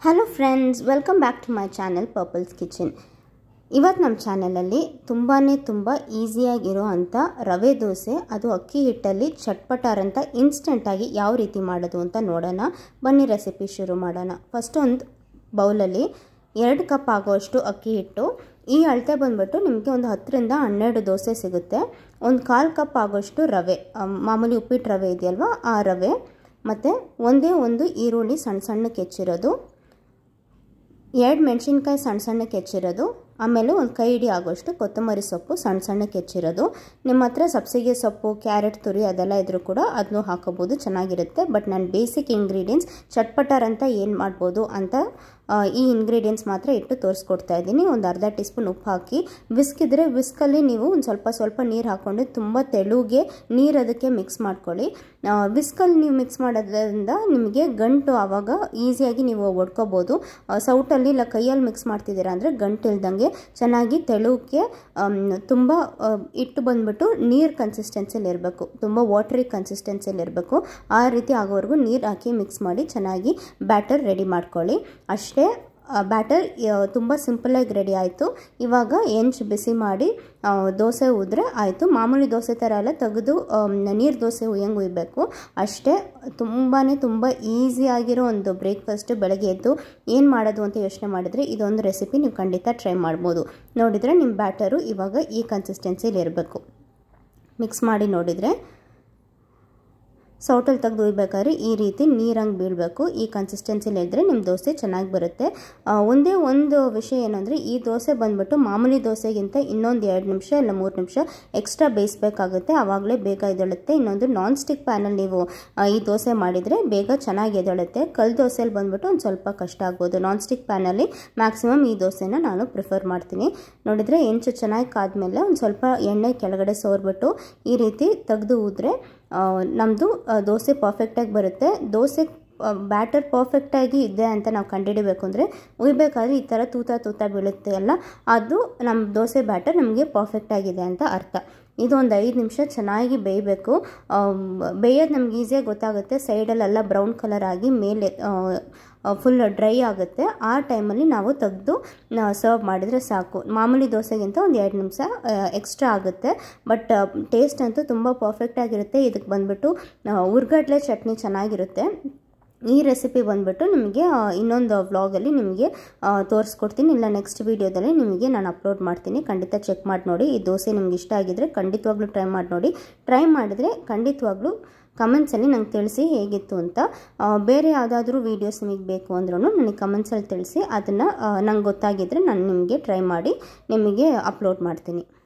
hello friends welcome back to my channel Purple's kitchen ಇವತ್ತು ನಮ್ಮ ಚಾನಲಲ್ಲಿ ತುಂಬಾ ತುಂಬ ಈಸಿಯಾಗಿರೋ ಅಂಥ ರವೆ ದೋಸೆ ಅದು ಅಕ್ಕಿ ಹಿಟ್ಟಲ್ಲಿ ಚಟ್ಪಟಾರ್ ಅಂತ ಇನ್ಸ್ಟೆಂಟಾಗಿ ಯಾವ ರೀತಿ ಮಾಡೋದು ಅಂತ ನೋಡೋಣ ಬನ್ನಿ ರೆಸಿಪಿ ಶುರು ಮಾಡೋಣ ಫಸ್ಟ್ ಒಂದು ಬೌಲಲ್ಲಿ ಎರಡು ಕಪ್ ಆಗೋಷ್ಟು ಅಕ್ಕಿ ಹಿಟ್ಟು ಈ ಅಳತೆ ಬಂದ್ಬಿಟ್ಟು ನಿಮಗೆ ಒಂದು ಹತ್ತರಿಂದ ಹನ್ನೆರಡು ದೋಸೆ ಸಿಗುತ್ತೆ ಒಂದು ಕಾಲು ಕಪ್ ಆಗೋಷ್ಟು ರವೆ ಮಾಮೂಲಿ ಉಪ್ಪಿಟ್ಟು ರವೆ ಇದೆಯಲ್ವ ಆ ರವೆ ಮತ್ತು ಒಂದೇ ಒಂದು ಈರುಳ್ಳಿ ಸಣ್ಣ ಸಣ್ಣಕ್ಕೆ ಹೆಚ್ಚಿರೋದು ಎರಡು ಮೆಣಸಿನ್ಕಾಯಿ ಸಣ್ಣ ಸಣ್ಣಕ್ಕೆ ಹೆಚ್ಚಿರೋದು ಆಮೇಲೆ ಒಂದು ಕೈ ಹಿಡಿ ಆಗೋಷ್ಟು ಕೊತ್ತಂಬರಿ ಸೊಪ್ಪು ಸಣ್ಣ ಸಣ್ಣಕ್ಕೆ ಹೆಚ್ಚಿರೋದು ನಿಮ್ಮ ಹತ್ರ ಸಬ್ಸಿಗೆ ಸೊಪ್ಪು ಕ್ಯಾರೆಟ್ ತುರಿ ಅದೆಲ್ಲ ಇದ್ರೂ ಕೂಡ ಅದನ್ನು ಹಾಕೋಬೋದು ಚೆನ್ನಾಗಿರುತ್ತೆ ಬಟ್ ನಾನು ಬೇಸಿಕ್ ಇಂಗ್ರೀಡಿಯೆಂಟ್ಸ್ ಚಟ್ಪಟಾರ್ ಅಂತ ಏನು ಮಾಡ್ಬೋದು ಅಂತ ಈ ಇಂಗ್ರೀಡಿಯೆಂಟ್ಸ್ ಮಾತ್ರ ಇಟ್ಟು ತೋರಿಸ್ಕೊಡ್ತಾ ಇದ್ದೀನಿ ಒಂದು ಅರ್ಧ ಟೀ ಸ್ಪೂನ್ ಉಪ್ಪು ಹಾಕಿ ವಿಸ್ಕ್ ಇದ್ದರೆ ವಿಸ್ಕಲ್ಲಿ ನೀವು ಒಂದು ಸ್ವಲ್ಪ ಸ್ವಲ್ಪ ನೀರು ಹಾಕ್ಕೊಂಡು ತುಂಬ ತೆಳುಗೆ ನೀರು ಅದಕ್ಕೆ ಮಿಕ್ಸ್ ಮಾಡ್ಕೊಳ್ಳಿ ವಿಸ್ಕಲ್ಲಿ ನೀವು ಮಿಕ್ಸ್ ಮಾಡೋದ್ರಿಂದ ನಿಮಗೆ ಗಂಟು ಆವಾಗ ಈಸಿಯಾಗಿ ನೀವು ಒಡ್ಕೋಬೋದು ಸೌಟಲ್ಲಿ ಇಲ್ಲ ಕೈಯಲ್ಲಿ ಮಿಕ್ಸ್ ಮಾಡ್ತಿದ್ದೀರಾ ಅಂದರೆ ಗಂಟು ಇಲ್ದಂಗೆ ಚೆನ್ನಾಗಿ ತೆಳುಗೆ ತುಂಬ ಇಟ್ಟು ಬಂದ್ಬಿಟ್ಟು ನೀರು ಕನ್ಸಿಸ್ಟೆನ್ಸಿಲಿ ಇರಬೇಕು ತುಂಬ ವಾಟ್ರಿ ಕನ್ಸಿಸ್ಟೆನ್ಸಿಲಿ ಇರಬೇಕು ಆ ರೀತಿ ಆಗೋವರೆಗೂ ನೀರು ಹಾಕಿ ಮಿಕ್ಸ್ ಮಾಡಿ ಚೆನ್ನಾಗಿ ಬ್ಯಾಟರ್ ರೆಡಿ ಮಾಡ್ಕೊಳ್ಳಿ ಅಷ್ಟೇ ಬ್ಯಾಟರ್ ತುಂಬ ಸಿಂಪಲಾಗಿ ರೆಡಿ ಆಯಿತು ಇವಾಗ ಹೆಂಚು ಬಿಸಿ ಮಾಡಿ ದೋಸೆ ಉದ್ರೆ ಆಯಿತು ಮಾಮೂಲಿ ದೋಸೆ ಥರ ಎಲ್ಲ ತೆಗೆದು ನೀರು ದೋಸೆ ಹೆಂಗೆ ಉಯ್ಬೇಕು ಅಷ್ಟೇ ತುಂಬಾ ತುಂಬ ಈಸಿಯಾಗಿರೋ ಒಂದು ಬ್ರೇಕ್ಫಾಸ್ಟ್ ಬೆಳಗ್ಗೆ ಎದ್ದು ಏನು ಮಾಡೋದು ಅಂತ ಯೋಚನೆ ಮಾಡಿದರೆ ಇದೊಂದು ರೆಸಿಪಿ ನೀವು ಖಂಡಿತ ಟ್ರೈ ಮಾಡ್ಬೋದು ನೋಡಿದರೆ ನಿಮ್ಮ ಬ್ಯಾಟರು ಇವಾಗ ಈ ಕನ್ಸಿಸ್ಟೆನ್ಸಿಲಿ ಇರಬೇಕು ಮಿಕ್ಸ್ ಮಾಡಿ ನೋಡಿದರೆ ಸೌಟಲ್ಲಿ ತೆಗೆದು ಉಯ್ಬೇಕಾದ್ರೆ ಈ ರೀತಿ ನೀರಂಗೆ ಬೀಳಬೇಕು ಈ ಕನ್ಸಿಸ್ಟೆನ್ಸಿಲಿ ಇದ್ದರೆ ನಿಮ್ಮ ದೋಸೆ ಚೆನ್ನಾಗಿ ಬರುತ್ತೆ ಒಂದೇ ಒಂದು ವಿಷಯ ಏನಂದರೆ ಈ ದೋಸೆ ಬಂದುಬಿಟ್ಟು ಮಾಮೂಲಿ ದೋಸೆಗಿಂತ ಇನ್ನೊಂದು ಎರಡು ನಿಮಿಷ ಇಲ್ಲ ಮೂರು ನಿಮಿಷ ಎಕ್ಸ್ಟ್ರಾ ಬೇಯಿಸ್ಬೇಕಾಗುತ್ತೆ ಆವಾಗಲೇ ಬೇಗ ಎದ್ದೇಳುತ್ತೆ ಇನ್ನೊಂದು ನಾನ್ ಸ್ಟಿಕ್ ಪ್ಯಾನಲ್ಲಿ ನೀವು ಈ ದೋಸೆ ಮಾಡಿದರೆ ಬೇಗ ಚೆನ್ನಾಗಿ ಎದ್ದೇಳುತ್ತೆ ಕಲ್ ದೋಸೆಯಲ್ಲಿ ಬಂದುಬಿಟ್ಟು ಒಂದು ಸ್ವಲ್ಪ ಕಷ್ಟ ಆಗ್ಬೋದು ನಾನ್ ಸ್ಟಿಕ್ ಪ್ಯಾನಲ್ಲಿ ಮ್ಯಾಕ್ಸಿಮಮ್ ಈ ದೋಸೆನ ನಾನು ಪ್ರಿಫರ್ ಮಾಡ್ತೀನಿ ನೋಡಿದರೆ ಹೆಂಚು ಚೆನ್ನಾಗಿ ಕಾದ್ಮೇಲೆ ಒಂದು ಸ್ವಲ್ಪ ಎಣ್ಣೆ ಕೆಳಗಡೆ ಸೋರ್ಬಿಟ್ಟು ಈ ರೀತಿ ತೆಗೆದು ಊದ್ರೆ ನಮ್ಮದು ದೋಸೆ ಪರ್ಫೆಕ್ಟಾಗಿ ಬರುತ್ತೆ ದೋಸೆ ಬ್ಯಾಟರ್ ಪರ್ಫೆಕ್ಟಾಗಿ ಇದೆ ಅಂತ ನಾವು ಕಂಡುಹಿಡಬೇಕು ಅಂದರೆ ಉಯ್ಬೇಕಾದ್ರೆ ಈ ಥರ ತೂತ ತೂತ ಬೀಳುತ್ತೆ ಅಲ್ಲ ಅದು ನಮ್ಮ ದೋಸೆ ಬ್ಯಾಟರ್ ನಮಗೆ ಪರ್ಫೆಕ್ಟಾಗಿದೆ ಅಂತ ಅರ್ಥ ಇದು ಒಂದು ಐದು ನಿಮಿಷ ಚೆನ್ನಾಗಿ ಬೇಯಬೇಕು ಬೇಯೋದು ನಮ್ಗೆ ಈಸಿಯಾಗಿ ಗೊತ್ತಾಗುತ್ತೆ ಸೈಡಲ್ಲೆಲ್ಲ ಬ್ರೌನ್ ಕಲರ್ ಆಗಿ ಮೇಲೆ ಫುಲ್ ಡ್ರೈ ಆಗುತ್ತೆ ಆ ಟೈಮಲ್ಲಿ ನಾವು ತೆಗೆದು ಸರ್ವ್ ಮಾಡಿದರೆ ಸಾಕು ಮಾಮೂಲಿ ದೋಸೆಗಿಂತ ಒಂದು ಎರಡು ನಿಮಿಷ ಎಕ್ಸ್ಟ್ರಾ ಆಗುತ್ತೆ ಬಟ್ ಟೇಸ್ಟ್ ಅಂತೂ ತುಂಬ ಪರ್ಫೆಕ್ಟಾಗಿರುತ್ತೆ ಇದಕ್ಕೆ ಬಂದುಬಿಟ್ಟು ಉರ್ಗಡ್ಲೆ ಚಟ್ನಿ ಚೆನ್ನಾಗಿರುತ್ತೆ ಈ ರೆಸಿಪಿ ಬಂದುಬಿಟ್ಟು ನಿಮಗೆ ಇನ್ನೊಂದು ವ್ಲಾಗಲ್ಲಿ ನಿಮಗೆ ತೋರಿಸ್ಕೊಡ್ತೀನಿ ಇಲ್ಲ ನೆಕ್ಸ್ಟ್ ವೀಡಿಯೋದಲ್ಲಿ ನಿಮಗೆ ನಾನು ಅಪ್ಲೋಡ್ ಮಾಡ್ತೀನಿ ಖಂಡಿತ ಚೆಕ್ ಮಾಡಿ ನೋಡಿ ಈ ದೋಸೆ ನಿಮ್ಗೆ ಇಷ್ಟ ಆಗಿದ್ದರೆ ಖಂಡಿತವಾಗ್ಲೂ ಟ್ರೈ ಮಾಡಿ ನೋಡಿ ಟ್ರೈ ಮಾಡಿದರೆ ಖಂಡಿತವಾಗ್ಲೂ ಕಮೆಂಟ್ಸಲ್ಲಿ ನಂಗೆ ತಿಳಿಸಿ ಹೇಗಿತ್ತು ಅಂತ ಬೇರೆ ಯಾವುದಾದ್ರೂ ವೀಡಿಯೋಸ್ ನಿಮಗೆ ಬೇಕು ಅಂದ್ರೂ ನನಗೆ ಕಮೆಂಟ್ಸಲ್ಲಿ ತಿಳಿಸಿ ಅದನ್ನು ನಂಗೆ ಗೊತ್ತಾಗಿದ್ದರೆ ನಾನು ನಿಮಗೆ ಟ್ರೈ ಮಾಡಿ ನಿಮಗೆ ಅಪ್ಲೋಡ್ ಮಾಡ್ತೀನಿ